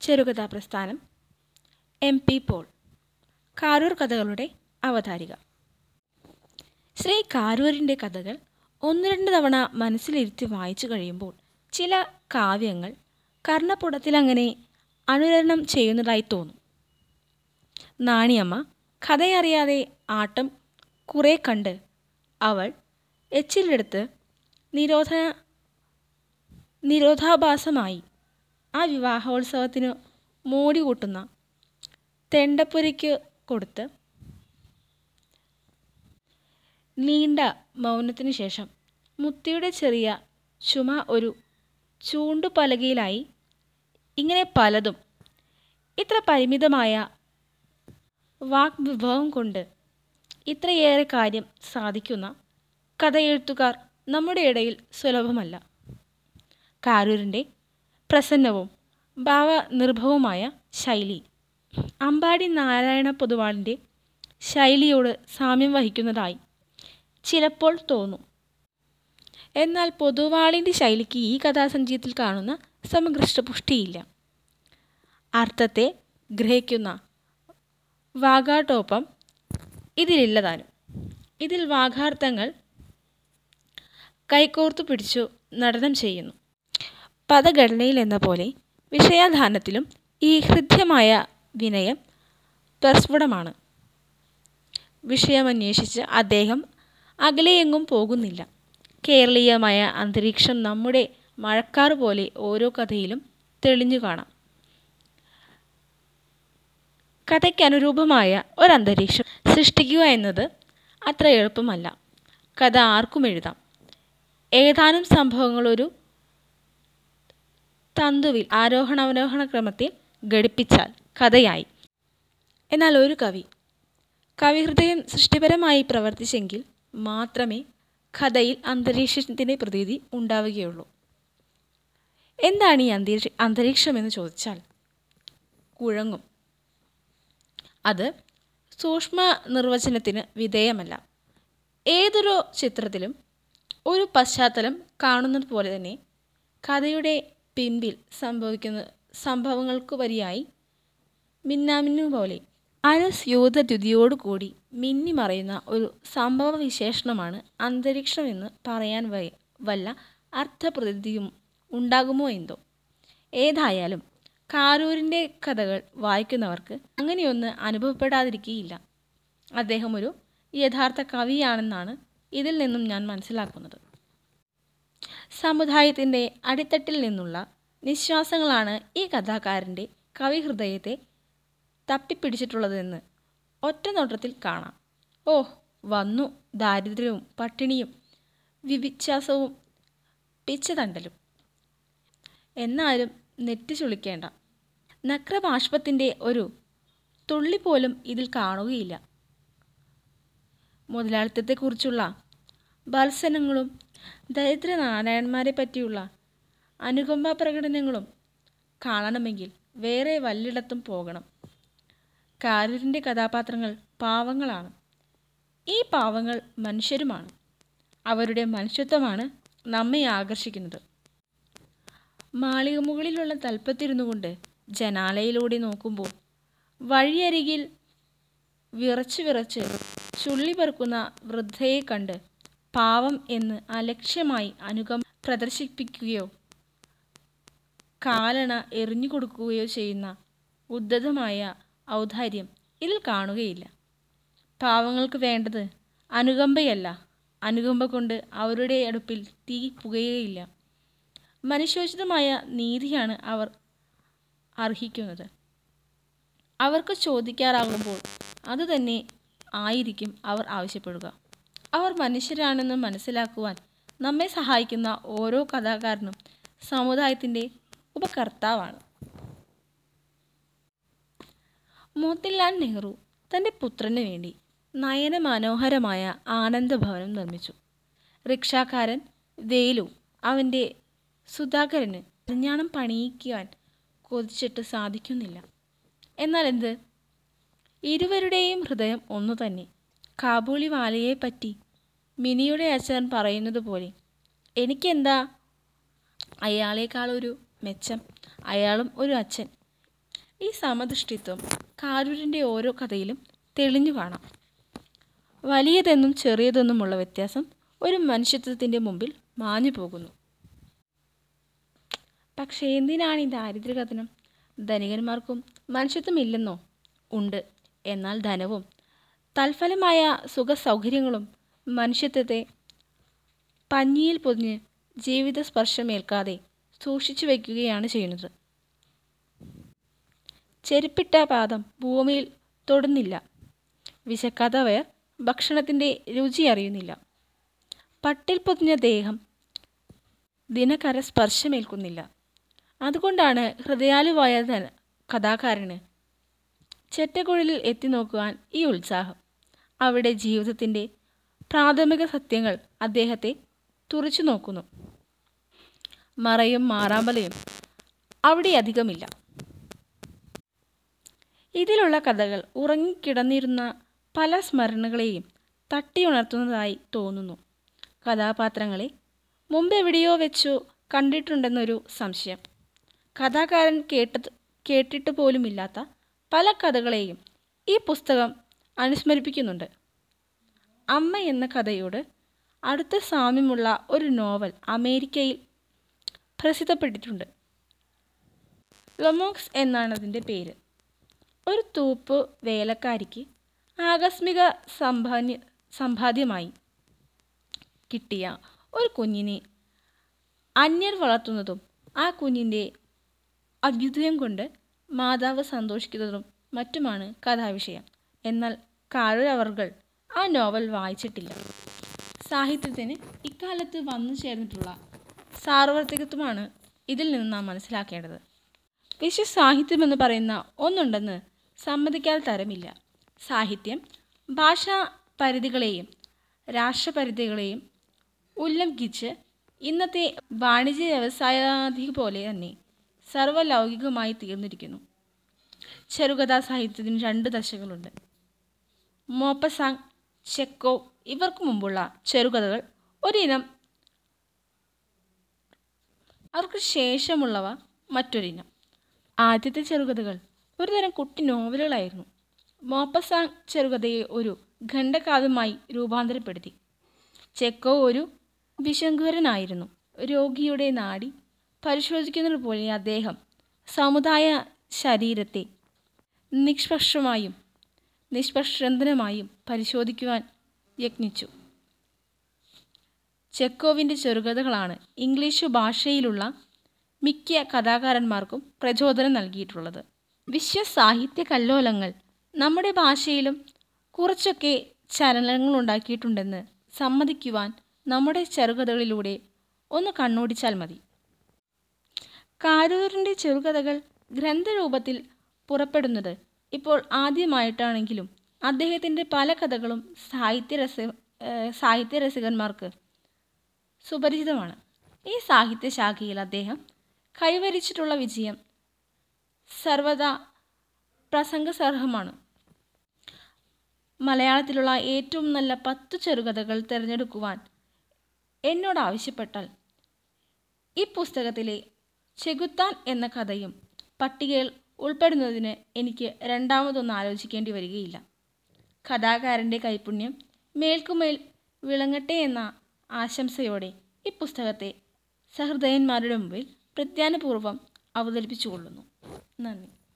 ചെറുകഥാ പ്രസ്ഥാനം M P Paul Karoor കഥകളുടെ അവതാരിക ശ്രീ കാരൂരിൻ്റെ കഥകൾ ഒന്ന് രണ്ട് തവണ മനസ്സിലിരുത്തി വായിച്ചു കഴിയുമ്പോൾ ചില കാവ്യങ്ങൾ കർണപ്പുടത്തിലങ്ങനെ അനുരണനം ചെയ്യുന്നതായി തോന്നും നാണിയമ്മ കഥയറിയാതെ ആട്ടം കുറെ കണ്ട് അവൾ എച്ചിലെടുത്ത് നിരോധന നിരോധാഭാസമായി ആ വിവാഹോത്സവത്തിന് മോടി കൂട്ടുന്ന തെണ്ടപ്പുരയ്ക്ക് കൊടുത്ത് നീണ്ട മൗനത്തിനു ശേഷം മുത്തിയുടെ ചെറിയ ചുമ ഒരു ചൂണ്ടുപലകയിലായി ഇങ്ങനെ പലതും ഇത്ര പരിമിതമായ വാഗ്വിഭവം കൊണ്ട് ഇത്രയേറെ കാര്യം സാധിക്കുന്ന കഥയെഴുത്തുകാർ നമ്മുടെ ഇടയിൽ സുലഭമല്ല കാരൂരിൻ്റെ പ്രസന്നവും ഭാവനിർഭവുമായ ശൈലി അമ്പാടി നാരായണ പൊതുവാളിൻ്റെ ശൈലിയോട് സാമ്യം വഹിക്കുന്നതായി ചിലപ്പോൾ തോന്നും എന്നാൽ പൊതുവാളിൻ്റെ ശൈലിക്ക് ഈ കഥാസഞ്ചയത്തിൽ കാണുന്ന സമഗ്രഷ്ടപുഷ്ടിയില്ല അർത്ഥത്തെ ഗ്രഹിക്കുന്ന വാഗാട്ടോപ്പം ഇതിലില്ലതാനും ഇതിൽ വാഗാർത്ഥങ്ങൾ കൈകോർത്തു പിടിച്ചു നടനം ചെയ്യുന്നു പദഘടനയിൽ എന്ന പോലെ വിഷയാധാനത്തിലും ഈ ഹൃദ്യമായ വിനയം പ്രസ്ഫുടമാണ് വിഷയമന്വേഷിച്ച് അദ്ദേഹം അകലെയെങ്ങും പോകുന്നില്ല കേരളീയമായ അന്തരീക്ഷം നമ്മുടെ മഴക്കാറ് പോലെ ഓരോ കഥയിലും തെളിഞ്ഞു കാണാം കഥയ്ക്ക് അനുരൂപമായ ഒരന്തരീക്ഷം സൃഷ്ടിക്കുക എന്നത് അത്ര എളുപ്പമല്ല കഥ ആർക്കും എഴുതാം ഏതാനും സംഭവങ്ങൾ ഒരു തന്തുവിൽ ആരോഹണാവരോഹണ ക്രമത്തിൽ ഘടിപ്പിച്ചാൽ കഥയായി എന്നാൽ ഒരു കവി കവിഹൃദയം സൃഷ്ടിപരമായി പ്രവർത്തിച്ചെങ്കിൽ മാത്രമേ കഥയിൽ അന്തരീക്ഷത്തിൻ്റെ പ്രതീതി ഉണ്ടാവുകയുള്ളൂ എന്താണ് ഈ അന്തരീക്ഷ അന്തരീക്ഷമെന്ന് ചോദിച്ചാൽ കുഴങ്ങും അത് സൂക്ഷ്മ നിർവചനത്തിന് വിധേയമല്ല ഏതൊരു ചിത്രത്തിലും ഒരു പശ്ചാത്തലം കാണുന്നത് പോലെ തന്നെ കഥയുടെ പിൻപിൽ സംഭവിക്കുന്ന സംഭവങ്ങൾക്കുപരിയായി മിന്നാമിന്നു പോലെ അരസ്യൂതദ്യുതിയോടുകൂടി മിന്നിമറയുന്ന ഒരു സംഭവ വിശേഷണമാണ് അന്തരീക്ഷമെന്ന് പറയാൻ വയ വല്ല അർത്ഥപ്രതിയും ഉണ്ടാകുമോ എന്തോ ഏതായാലും കാരൂരിൻ്റെ കഥകൾ വായിക്കുന്നവർക്ക് അങ്ങനെയൊന്ന് അനുഭവപ്പെടാതിരിക്കുകയില്ല അദ്ദേഹം ഒരു യഥാർത്ഥ കവിയാണെന്നാണ് ഇതിൽ നിന്നും ഞാൻ മനസ്സിലാക്കുന്നത് സമുദായത്തിൻ്റെ അടിത്തട്ടിൽ നിന്നുള്ള നിശ്വാസങ്ങളാണ് ഈ കഥാകാരൻ്റെ കവിഹൃദയത്തെ തപ്പിപ്പിടിച്ചിട്ടുള്ളതെന്ന് ഒറ്റ നോട്ടത്തിൽ കാണാം ഓ വന്നു ദാരിദ്ര്യവും പട്ടിണിയും വിവിച്ഛാസവും പിച്ചതണ്ടലും എന്നാലും നെറ്റി ചുളിക്കേണ്ട നക്രബാഷ്പത്തിൻ്റെ ഒരു തുള്ളി പോലും ഇതിൽ കാണുകയില്ല മുതലാളിത്തത്തെക്കുറിച്ചുള്ള ഭത്സനങ്ങളും ദരിദ്ര നാരായണന്മാരെ പറ്റിയുള്ള അനുകമ്പ പ്രകടനങ്ങളും കാണണമെങ്കിൽ വേറെ വല്ലിടത്തും പോകണം കാരൂരിൻ്റെ കഥാപാത്രങ്ങൾ പാവങ്ങളാണ് ഈ പാവങ്ങൾ മനുഷ്യരുമാണ് അവരുടെ മനുഷ്യത്വമാണ് നമ്മെ ആകർഷിക്കുന്നത് മാളികമുകളിലുള്ള തൽപ്പത്തിരുന്നു കൊണ്ട് ജനാലയിലൂടെ നോക്കുമ്പോൾ വഴിയരികിൽ വിറച്ച് വിറച്ച് ചുള്ളി പെറുക്കുന്ന വൃദ്ധയെ കണ്ട് പാവം എന്ന് അലക്ഷ്യമായി അനുകം പ്രദർശിപ്പിക്കുകയോ കാലണ എറിഞ്ഞു കൊടുക്കുകയോ ചെയ്യുന്ന ഉദ്ധതമായ ഔദാര്യം ഇതിൽ കാണുകയില്ല പാവങ്ങൾക്ക് വേണ്ടത് അനുകമ്പയല്ല അനുകമ്പ കൊണ്ട് അവരുടെ അടുപ്പിൽ തീ പുകയുകയില്ല മനുഷ്യോചിതമായ നീതിയാണ് അവർ അർഹിക്കുന്നത് അവർക്ക് ചോദിക്കാറാകുമ്പോൾ അതുതന്നെ ആയിരിക്കും അവർ ആവശ്യപ്പെടുക അവർ മനുഷ്യരാണെന്ന് മനസ്സിലാക്കുവാൻ നമ്മെ സഹായിക്കുന്ന ഓരോ കഥാകാരനും സമുദായത്തിൻ്റെ ഉപകർത്താവാണ് മോത്തിലാൽ നെഹ്റു തൻ്റെ പുത്രന് വേണ്ടി നയന മനോഹരമായ ആനന്ദഭവനം നിർമ്മിച്ചു റിക്ഷാക്കാരൻ വേലു അവൻ്റെ സുധാകരന് കല്യാണം പണിയിക്കുവാൻ കൊതിച്ചിട്ട് സാധിക്കുന്നില്ല എന്നാൽ എന്ത് ഇരുവരുടെയും ഹൃദയം ഒന്നു തന്നെ കാബൂളി വാലയെ പറ്റി മിനിയുടെ അച്ഛൻ പറയുന്നത് പോലെ എനിക്കെന്താ അയാളേക്കാളൊരു മെച്ചം അയാളും ഒരു അച്ഛൻ ഈ സമദൃഷ്ടിത്വം കാരൂരിൻ്റെ ഓരോ കഥയിലും തെളിഞ്ഞു കാണാം വലിയതെന്നും ചെറിയതെന്നുമുള്ള വ്യത്യാസം ഒരു മനുഷ്യത്വത്തിൻ്റെ മുമ്പിൽ മാഞ്ഞു പോകുന്നു പക്ഷേ എന്തിനാണ് ഈ ദാരിദ്ര്യകഥനം ധനികന്മാർക്കും മനുഷ്യത്വമില്ലെന്നോ ഉണ്ട് എന്നാൽ ധനവും തൽഫലമായ സുഖ സൗകര്യങ്ങളും മനുഷ്യത്വത്തെ പഞ്ഞിയിൽ പൊതിഞ്ഞ് ജീവിത സ്പർശമേൽക്കാതെ സൂക്ഷിച്ചു വയ്ക്കുകയാണ് ചെയ്യുന്നത് ചെരുപ്പിട്ട പാദം ഭൂമിയിൽ തൊടുന്നില്ല വിശക്കാത്തവർ ഭക്ഷണത്തിൻ്റെ രുചി അറിയുന്നില്ല പട്ടിൽ പൊതിഞ്ഞ ദേഹം ദിനകര സ്പർശമേൽക്കുന്നില്ല അതുകൊണ്ടാണ് ഹൃദയാലുവായ ധന കഥാകാരന് ചെറ്റക്കുഴലിൽ എത്തി നോക്കുവാൻ ഈ ഉത്സാഹം അവിടെ ജീവിതത്തിൻ്റെ പ്രാഥമിക സത്യങ്ങൾ അദ്ദേഹത്തെ തുറച്ചു നോക്കുന്നു മറയും മാറാമ്പലയും അവിടെ അധികമില്ല ഇതിലുള്ള കഥകൾ ഉറങ്ങിക്കിടന്നിരുന്ന പല സ്മരണകളെയും തട്ടിയുണർത്തുന്നതായി തോന്നുന്നു കഥാപാത്രങ്ങളെ മുമ്പെവിടെയോ വെച്ചു കണ്ടിട്ടുണ്ടെന്നൊരു സംശയം കഥാകാരൻ കേട്ടത് കേട്ടിട്ട് പോലുമില്ലാത്ത പല കഥകളെയും ഈ പുസ്തകം അനുസ്മരിപ്പിക്കുന്നുണ്ട് അമ്മ എന്ന കഥയോട് അടുത്ത സാമ്യമുള്ള ഒരു നോവൽ അമേരിക്കയിൽ പ്രസിദ്ധപ്പെട്ടിട്ടുണ്ട് ലൊമോക്സ് എന്നാണ് അതിൻ്റെ പേര് ഒരു തൂപ്പ് വേലക്കാരിക്ക് ആകസ്മിക സമ്പാദ്യ സമ്പാദ്യമായി കിട്ടിയ ഒരു കുഞ്ഞിനെ അന്യർ വളർത്തുന്നതും ആ കുഞ്ഞിൻ്റെ അഭ്യുദയം കൊണ്ട് മാതാവ് സന്തോഷിക്കുന്നതും മറ്റുമാണ് കഥാവിഷയം എന്നാൽ കാരൽ അവർകൾ ആ നോവൽ വായിച്ചിട്ടില്ല സാഹിത്യത്തിന് ഇക്കാലത്ത് വന്നു ചേർന്നിട്ടുള്ള സാർവത്രികത്വമാണ് ഇതിൽ നിന്ന് നാം മനസ്സിലാക്കേണ്ടത് വിശ്വ സാഹിത്യം എന്ന് പറയുന്ന ഒന്നുണ്ടെന്ന് സമ്മതിക്കാൻ തരമില്ല സാഹിത്യം ഭാഷാ പരിധികളെയും രാഷ്ട്രപരിധികളെയും ഉല്ലംഘിച്ച് ഇന്നത്തെ വാണിജ്യ വ്യവസായാധി പോലെ തന്നെ സർവ്വലൗകികമായി തീർന്നിരിക്കുന്നു ചെറുകഥാ സാഹിത്യത്തിന് രണ്ട് ദശകളുണ്ട് മോപ്പസാങ് ചെക്കോ ഇവർക്ക് മുമ്പുള്ള ചെറുകഥകൾ ഒരിനം അവർക്ക് ശേഷമുള്ളവ മറ്റൊരിനം ആദ്യത്തെ ചെറുകഥകൾ ഒരുതരം കുട്ടി നോവലുകളായിരുന്നു മോപ്പസാങ് ചെറുകഥയെ ഒരു ഖണ്ഡകാവ്യമായി രൂപാന്തരപ്പെടുത്തി ചെക്കോ ഒരു വിശങ്കുരനായിരുന്നു രോഗിയുടെ നാടി പരിശോധിക്കുന്നത് പോലെ അദ്ദേഹം സമുദായ ശരീരത്തെ നിഷ്പക്ഷമായും നിഷ്പക്ഷന്തനമായും പരിശോധിക്കുവാൻ യത്നിച്ചു ചെക്കോവിൻ്റെ ചെറുകഥകളാണ് ഇംഗ്ലീഷ് ഭാഷയിലുള്ള മിക്ക കഥാകാരന്മാർക്കും പ്രചോദനം നൽകിയിട്ടുള്ളത് വിശ്വസാഹിത്യ കല്ലോലങ്ങൾ നമ്മുടെ ഭാഷയിലും കുറച്ചൊക്കെ ചലനങ്ങൾ ഉണ്ടാക്കിയിട്ടുണ്ടെന്ന് സമ്മതിക്കുവാൻ നമ്മുടെ ചെറുകഥകളിലൂടെ ഒന്ന് കണ്ണോടിച്ചാൽ മതി കാരൂരിൻ്റെ ചെറുകഥകൾ ഗ്രന്ഥരൂപത്തിൽ പുറപ്പെടുന്നത് ഇപ്പോൾ ആദ്യമായിട്ടാണെങ്കിലും അദ്ദേഹത്തിൻ്റെ പല കഥകളും സാഹിത്യരസ സാഹിത്യരസികന്മാർക്ക് സുപരിചിതമാണ് ഈ സാഹിത്യശാഖയിൽ അദ്ദേഹം കൈവരിച്ചിട്ടുള്ള വിജയം സർവദാ പ്രസംഗസർഹമാണ് മലയാളത്തിലുള്ള ഏറ്റവും നല്ല പത്ത് ചെറുകഥകൾ തിരഞ്ഞെടുക്കുവാൻ എന്നോട് ആവശ്യപ്പെട്ടാൽ ഈ പുസ്തകത്തിലെ ചെകുത്താൻ എന്ന കഥയും പട്ടികയിൽ ഉൾപ്പെടുന്നതിന് എനിക്ക് രണ്ടാമതൊന്നും ആലോചിക്കേണ്ടി വരികയില്ല കഥാകാരൻ്റെ കൈപുണ്യം മേൽക്കുമേൽ വിളങ്ങട്ടെ എന്ന ആശംസയോടെ ഈ പുസ്തകത്തെ സഹൃദയന്മാരുടെ മുമ്പിൽ പ്രത്യാനപൂർവ്വം അവതരിപ്പിച്ചുകൊള്ളുന്നു നന്ദി